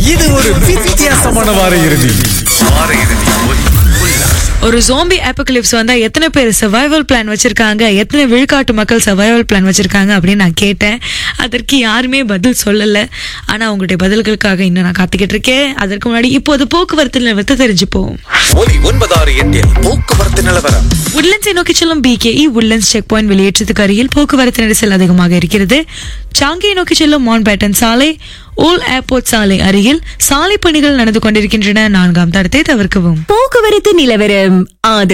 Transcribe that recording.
இது ஒரு வித்தியாசமான வார இறுதி ஒரு ஜோம்பி ஆப்போகலிப்ஸ் வந்தா எத்தனை பேர் சர்வைவல் பிளான் வச்சிருக்காங்க எத்தனை விழுக்காட்டு மக்கள் சர்வைவல் பிளான் வச்சிருக்காங்க அப்படின்னு நான் கேட்டேன் அதற்கு யாருமே பதில் சொல்லல ஆனா உங்களுடைய பதில்களுக்காக இன்னும் நான் காத்துக்கிட்டு இருக்கேன் அதற்கு முன்னாடி இப்போது போக்குவரத்து நிலவரத்தை தெரிஞ்சுப்போம் ஒலி ஒன்பதாறு எட்டில் போக்குவரத்து நிலவரம் உட்லண்ட்ஸை நோக்கி செல்லும் பிகேஇ உட்லண்ட்ஸ் செக் பாயிண்ட் வெளியேற்றத்துக்கு அருகில் போக்குவரத்து நெரிசல் அதிகமாக இருக்கிறது சாங்கியை நோக்கி செல்லும் மான் பேட்டன் சாலை ஓல் ஏர்போர்ட் சாலை அருகில் சாலை பணிகள் நடந்து கொண்டிருக்கின்றன நான்காம் தடத்தை தவிர்க்கவும் போக்குவரத்து நிலவரம் ஆதரவு